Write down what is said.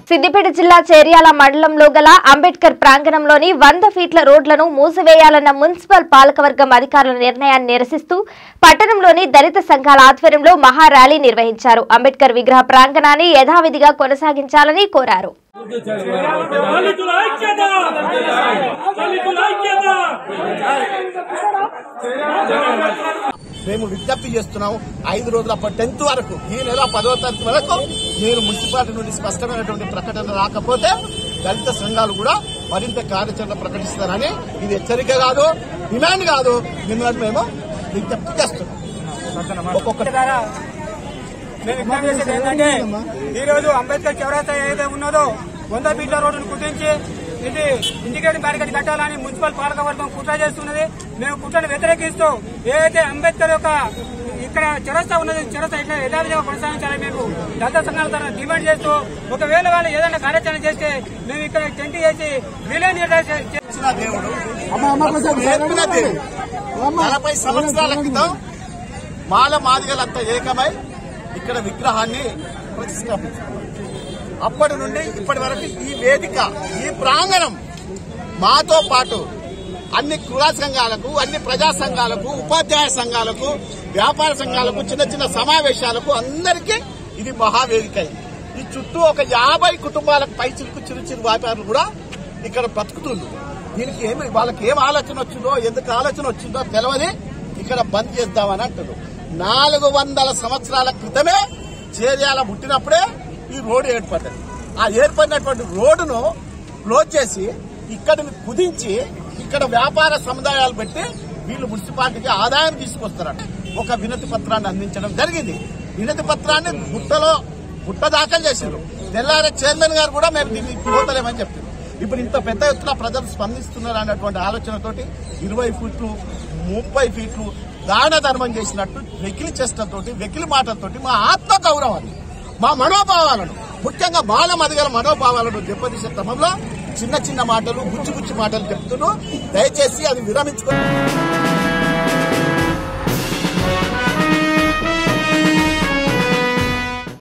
సిద్దిపేట జిల్లా చేర్యాల మండలంలో గల అంబేద్కర్ ప్రాంగణంలోని వంద ఫీట్ల రోడ్లను మూసివేయాలన్న మున్సిపల్ పాలకవర్గం అధికారుల నిర్ణయాన్ని నిరసిస్తూ పట్టణంలోని దళిత సంఘాల ఆధ్వర్యంలో మహా ర్యాలీ నిర్వహించారు అంబేద్కర్ విగ్రహ ప్రాంగణాన్ని యథావిధిగా కొనసాగించాలని కోరారు దళితుల ఐక్యత దళితుల ఐక్యత మేము విజ్ఞప్తి చేస్తున్నాము ఐదు రోజుల టెన్త్ వరకు ఈ నెల పదవ తారీఖు వరకు మీరు మున్సిపాలిటీ నుండి స్పష్టమైనటువంటి ప్రకటన రాకపోతే దళిత సంఘాలు కూడా మరింత కార్యాచరణ ప్రకటిస్తారని ఇది హెచ్చరిక కాదు డిమాండ్ కాదు మిమ్మల్ని మేము విజ్ఞప్తి చేస్తున్నాం ఒక్కొక్క ద్వారా మేము విజ్ఞప్తి చేసేది ఏంటంటే ఈ రోజు అంబేద్కర్ చౌరస్తా ఏదైతే ఉన్నదో వంద ఫీట్ల రోడ్డును కుదించి ఇది ఇండికేటింగ్ బ్యారికేడ్ కట్టాలని మున్సిపల్ పాలకవర్గం కుట్ర చేస్తున్నది మేము కుట్రను వ్యతిరేకిస్తూ ఏదైతే అంబేద్కర్ యొక్క ఇక్కడ చౌరస్తా ఉన్నది చౌరస్తా ఇట్లా యథావిధిగా కొనసాగించాలని మేము దళిత సంఘాల తరఫున డిమాండ్ చేస్తూ ఒకవేళ వాళ్ళు ఏదైనా కార్యాచరణ చేస్తే మేము ఇక్కడ టెంట్ చేసి రిలే నిర్దేశం ఇచ్చిన దేవుడు నేర్పిన దేవుడు నలభై సంవత్సరాల క్రితం మాల మాదిగలంతా ఏకమై ఇక్కడ విగ్రహాన్ని ప్రతిష్టాపించారు అప్పటి నుండి ఇప్పటి వరకు ఈ వేదిక ఈ ప్రాంగణం మాతో పాటు అన్ని కుల సంఘాలకు అన్ని ప్రజా సంఘాలకు ఉపాధ్యాయ సంఘాలకు వ్యాపార సంఘాలకు చిన్న చిన్న సమావేశాలకు అందరికీ ఇది మహావేదిక ఇది. ఈ చుట్టూ ఒక యాభై కుటుంబాలకు పై చిరుకు చిరు చిరు వ్యాపారులు కూడా ఇక్కడ బతుకుతుంది దీనికి ఏమి వాళ్ళకి ఏం ఆలోచన వచ్చిందో ఎందుకు ఆలోచన వచ్చిందో తెలియదు ఇక్కడ బంద్ చేద్దామని అంటారు నాలుగు వందల సంవత్సరాల క్రితమే చేర్యాల పుట్టినప్పుడే ఈ రోడ్డు ఏర్పడ్డది ఆ ఏర్పడినటువంటి రోడ్డును క్లోజ్ చేసి ఇక్కడిని కుదించి ఇక్కడ వ్యాపార సముదాయాలు పెట్టి వీళ్ళు మున్సిపాలిటీకి ఆదాయం తీసుకొస్తారట ఒక వినతి పత్రాన్ని అందించడం జరిగింది వినతి పత్రాన్ని బుట్టలో బుట్ట దాఖలు చేసిండ్రు తెల్లారే చైర్మన్ గారు కూడా మేము దీన్ని పోతలేమని చెప్పారు ఇప్పుడు ఇంత పెద్ద ఎత్తున ప్రజలు స్పందిస్తున్నారు అన్నటువంటి ఆలోచనతోటి ఇరవై ఫీట్లు ముప్పై ఫీట్లు దాన ధర్మం చేసినట్టు వెకిలి చేష్టంతోటి వెకిలి మాటలతోటి మా ఆత్మ గౌరవాన్ని మా మనోభావాలను ముఖ్యంగా బాల మదిగల మనోభావాలను దెబ్బతీసే క్రమంలో చిన్న చిన్న మాటలు గుచ్చి గుచ్చి మాటలు చెప్తున్నాను దయచేసి అది విరమించుకో